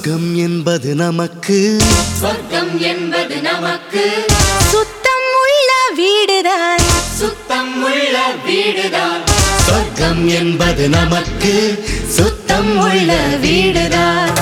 சொர்க்கம் என்பது நமக்கு சொர்க்கம் என்பது நமக்கு சுத்தம் உள்ள வீடுதான் சுத்தம் உள்ள வீடுதான் சொர்க்கம் என்பது நமக்கு சுத்தம் உள்ள வீடுதான்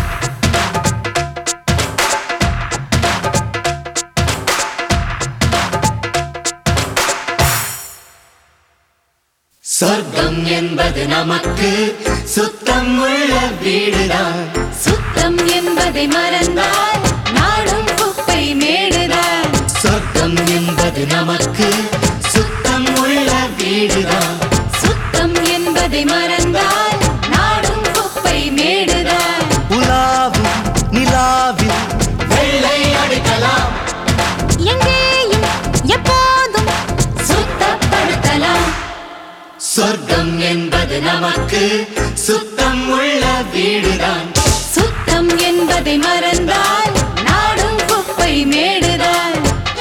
சொர்க்கம் என்பது நமக்கு சுத்தம் உள்ள வீடுதான் சுத்தம் என்பதை மறந்தால் நாடும் குப்பை மேடுதான் சொர்க்கம் என்பது நமக்கு சுத்தம் உள்ள வீடுதான் சுத்தம் என்பதை மறந்தால் நாடும் குப்பை மேடுதான் உலாவும் நிலாவில் வெள்ளை அடிக்கலாம் எங்கேயும் எப்போதும் சுத்தப்படுத்தலாம் சொர்க்கம் என்பது நமக்கு சுத்தம் உள்ள வீடுதான் சுத்தம் என்பதை மறந்தால் நாடும் குப்பை மேடுதான்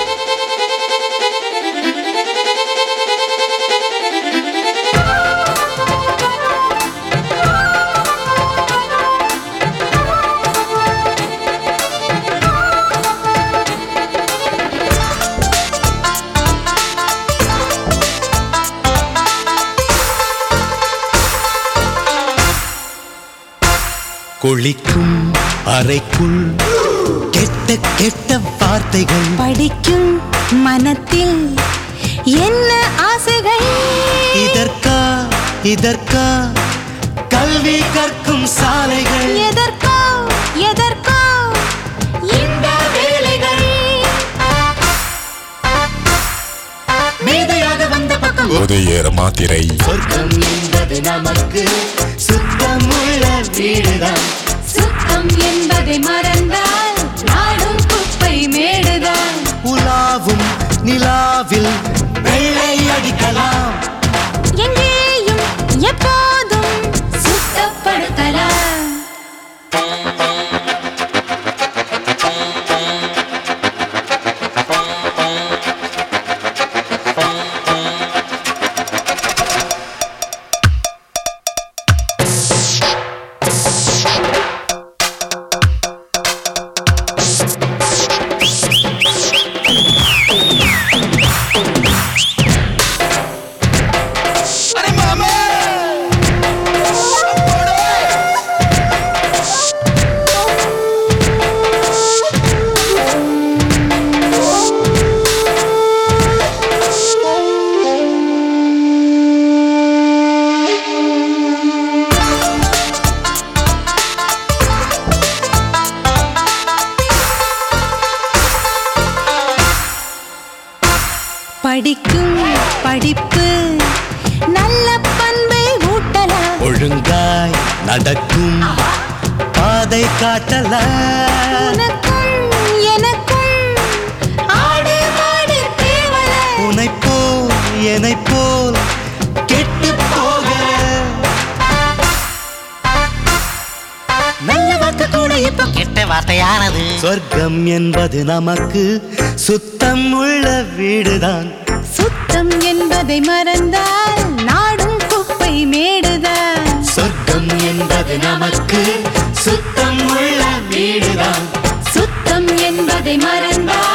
குளிக்கும் அறைக்குள் கெட்ட கெட்ட வார்த்தைகள் படிக்கும் மனத்தில் என்ன ஆசைகள் இதற்கா இதற்கா கல்வி கற்கும் சாலைகள் எதற்கோ எதற்கோ இந்த வேலைகள் மேதையாக வந்த பக்கம் உதயர் மாத்திரை சொர்க்கம் என்பது நமக்கு சுத்தம் உள்ள வீடுதான் சுத்தம் என்பதை மறந்தால் நாடும் குப்பை மேடுதான் உலாவும் நிலாவில் வெள்ளை அடிக்கலாம் எங்கேயும் எப்போதும் சுத்தப்படுத்தலாம் படிக்கும் படிப்பு நல்ல பண்பை ஊட்டலாம் ஒழுங்காய் நடக்கும் பாதை காட்டலாம் உனக்கும் எனக்கும் ஆடு மாடு தேவல உனை போல் என்னை போல் கெட்டு போக நல்ல வார்த்தை கூட இப்போ கெட்ட வார்த்தையானது சொர்க்கம் என்பது நமக்கு சுத்தம் உள்ள வீடுதான் சுத்தம் என்பதை மறந்தால் நாடும் குப்பை மேடுதான் சொர்க்கம் என்பது நமக்கு சுத்தம் உள்ள வீடுதான் சுத்தம் என்பதை மறந்தால்